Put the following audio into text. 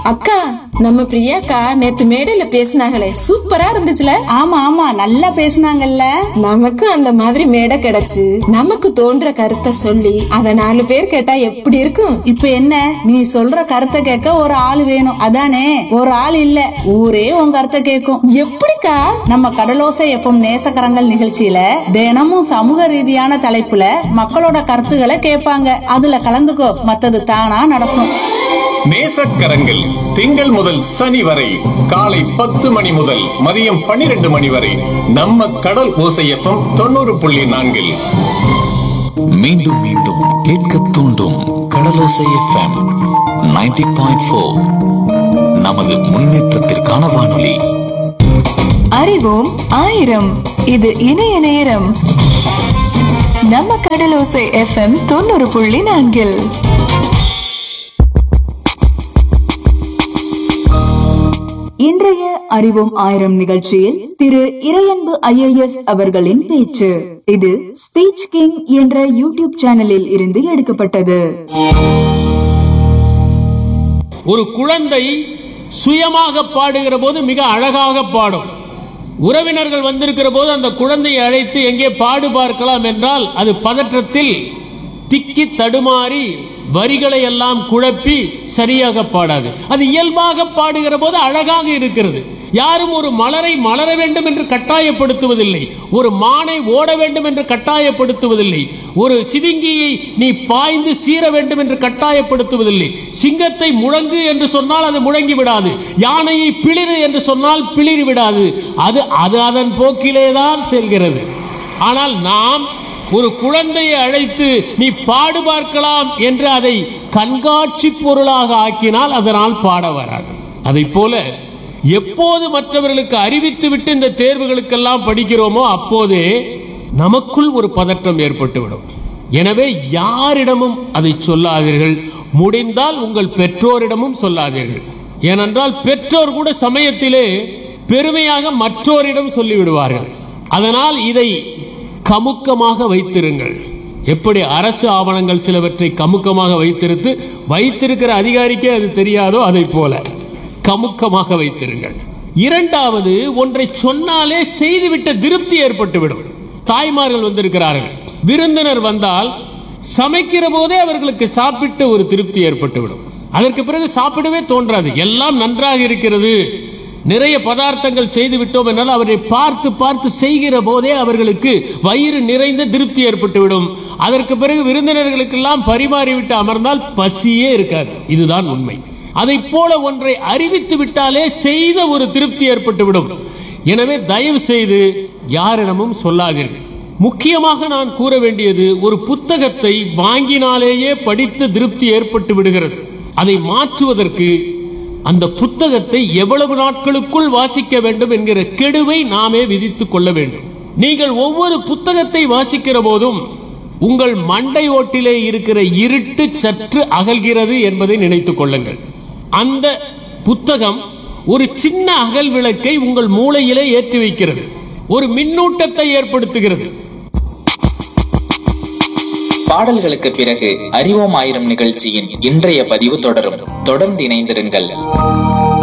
அக்கா நம்ம பிரியாக்கா நேத்து மேடையில பேசினாங்களே சூப்பரா இருந்துச்சுல ஆமா ஆமா நல்லா பேசுனாங்கல்ல நமக்கு அந்த மாதிரி மேடை கிடைச்சு நமக்கு தோன்ற கருத்தை சொல்லி அத நாலு பேர் கேட்டா எப்படி இருக்கும் இப்ப என்ன நீ சொல்ற கருத்தை கேட்க ஒரு ஆள் வேணும் அதானே ஒரு ஆள் இல்ல ஊரே உன் கருத்தை கேட்கும் எப்படிக்கா நம்ம கடலோசை எப்பம் நேசக்கரங்கள் நிகழ்ச்சியில தினமும் சமூக ரீதியான தலைப்புல மக்களோட கருத்துக்களை கேட்பாங்க அதுல கலந்துக்கோ மத்தது தானா நடக்கும் நேசக்கரங்கள் திங்கள் முதல் சனி வரை காலை பத்து மணி முதல் மதியம் பன்னிரண்டு மணி வரை நம்ம கடல் ஓசையப்பம் தொண்ணூறு புள்ளி நான்கில் மீண்டும் மீண்டும் கேட்க தூண்டும் கடலோசை எஃப்எம் 90.4 பாயிண்ட் ஃபோர் நமது முன்னேற்றத்திற்கான வானொலி அறிவோம் ஆயிரம் இது இணைய நேரம் நம்ம கடலோசை எஃப்எம் தொண்ணூறு புள்ளி நான்கில் இன்றைய அறிவோம் ஆயிரம் நிகழ்ச்சியில் திரு இறையன்பு ஐஏஎஸ் அவர்களின் பேச்சு இது ஸ்பீச் கிங் என்ற யூடியூப் சேனலில் இருந்து எடுக்கப்பட்டது ஒரு குழந்தை சுயமாக பாடுகிற போது மிக அழகாக பாடும் உறவினர்கள் வந்திருக்கிற போது அந்த குழந்தையை அழைத்து எங்கே பாடு பார்க்கலாம் என்றால் அது பதற்றத்தில் திக்கி தடுமாறி வரிகளை எல்லாம் குழப்பி சரியாக பாடாது அது இயல்பாக பாடுகிற போது அழகாக இருக்கிறது யாரும் ஒரு மலரை மலர வேண்டும் என்று கட்டாயப்படுத்துவதில்லை ஒரு மானை ஓட வேண்டும் என்று கட்டாயப்படுத்துவதில்லை ஒரு சிவிங்கியை நீ பாய்ந்து சீர வேண்டும் என்று கட்டாயப்படுத்துவதில்லை சிங்கத்தை முழங்கு என்று சொன்னால் அது முழங்கி விடாது யானையை பிளிரு என்று சொன்னால் பிளிரி விடாது அது அது அதன் போக்கிலே தான் செல்கிறது ஆனால் நாம் ஒரு குழந்தையை அழைத்து நீ பாடு பார்க்கலாம் என்று அதை கண்காட்சி பொருளாக ஆக்கினால் அதனால் பாட வராது அதை போல எப்போது மற்றவர்களுக்கு அறிவித்து விட்டு இந்த தேர்வுகளுக்கெல்லாம் படிக்கிறோமோ அப்போதே நமக்குள் ஒரு பதற்றம் ஏற்பட்டுவிடும் எனவே யாரிடமும் அதை சொல்லாதீர்கள் முடிந்தால் உங்கள் பெற்றோரிடமும் சொல்லாதீர்கள் ஏனென்றால் பெற்றோர் கூட சமயத்திலே பெருமையாக மற்றோரிடம் சொல்லிவிடுவார்கள் அதனால் இதை கமுக்கமாக வைத்திருங்கள் எப்படி அரசு ஆவணங்கள் சிலவற்றை கமுக்கமாக வைத்திருத்து வைத்திருக்கிற அதிகாரிக்கே அது தெரியாதோ அதை போல கமுக்கமாக வைத்திருங்கள் இரண்டாவது ஒன்றை சொன்னாலே செய்துவிட்ட திருப்தி ஏற்பட்டுவிடும் தாய்மார்கள் வந்திருக்கிறார்கள் விருந்தினர் வந்தால் சமைக்கிற போதே அவர்களுக்கு சாப்பிட்டு ஒரு திருப்தி ஏற்பட்டுவிடும் அதற்கு பிறகு சாப்பிடவே தோன்றாது எல்லாம் நன்றாக இருக்கிறது நிறைய பதார்த்தங்கள் செய்து விட்டோம் என்றால் அவரை பார்த்து பார்த்து செய்கிற போதே அவர்களுக்கு வயிறு நிறைந்த திருப்தி ஏற்பட்டுவிடும் அதற்கு பிறகு விருந்தினர்களுக்கெல்லாம் பரிமாறிவிட்டு அமர்ந்தால் பசியே இருக்காது இதுதான் உண்மை அதை போல ஒன்றை அறிவித்து விட்டாலே செய்த ஒரு திருப்தி ஏற்பட்டுவிடும் எனவே தயவு செய்து யாரிடமும் சொல்லாதீர்கள் முக்கியமாக நான் கூற வேண்டியது ஒரு புத்தகத்தை வாங்கினாலேயே படித்து திருப்தி ஏற்பட்டு விடுகிறது அதை மாற்றுவதற்கு அந்த புத்தகத்தை எவ்வளவு நாட்களுக்குள் வாசிக்க வேண்டும் என்கிற கெடுவை நாமே விதித்துக் கொள்ள வேண்டும் நீங்கள் ஒவ்வொரு புத்தகத்தை வாசிக்கிற போதும் உங்கள் மண்டை ஓட்டிலே இருக்கிற இருட்டு சற்று அகல்கிறது என்பதை நினைத்துக் கொள்ளுங்கள் அந்த புத்தகம் ஒரு சின்ன அகல் விளக்கை உங்கள் மூளையிலே ஏற்றி வைக்கிறது ஒரு மின்னூட்டத்தை ஏற்படுத்துகிறது பாடல்களுக்கு பிறகு அறிவோம் ஆயிரம் நிகழ்ச்சியின் இன்றைய பதிவு தொடரும் தொடர்ந்து இணைந்திருங்கள்